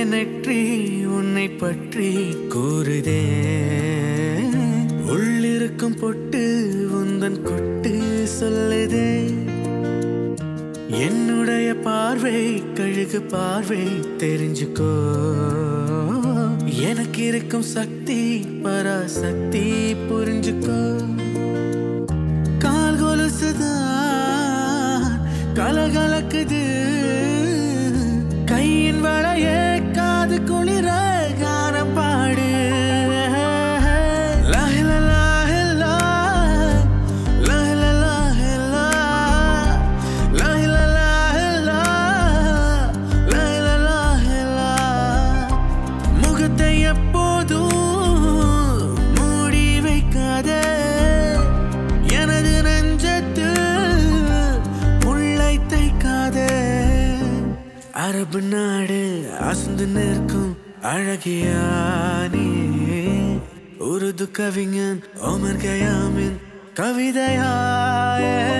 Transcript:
நெற்றி உன்னை பற்றி கூறுதே உள்ளிருக்கும் பொட்டு உந்தன் கொட்டு சொல்லுதே என்னுடைய பார்வை கழுகு பார்வை தெரிஞ்சுக்கோ எனக்கு இருக்கும் சக்தி பராசக்தி புரிஞ்சுக்கோ கால் கொலுசுதான் கலகலக்குது கையின் வளைய காது குளிர காரம் பாடு லாஹில லாஹிலா, லாஹில லாஹிலா, லாஹில லாஹிலா, லாஹில லாஹிலா. முகத்தை எப்போதும் மூடி வைக்காதே எனது நெஞ்சத்தில் முள்ளை தைக்காதே அரபு நாடு அசந்து நிற்கும் அழகியானே உருது கவிஞன் ஓமர் கயாமின் கவிதையாயே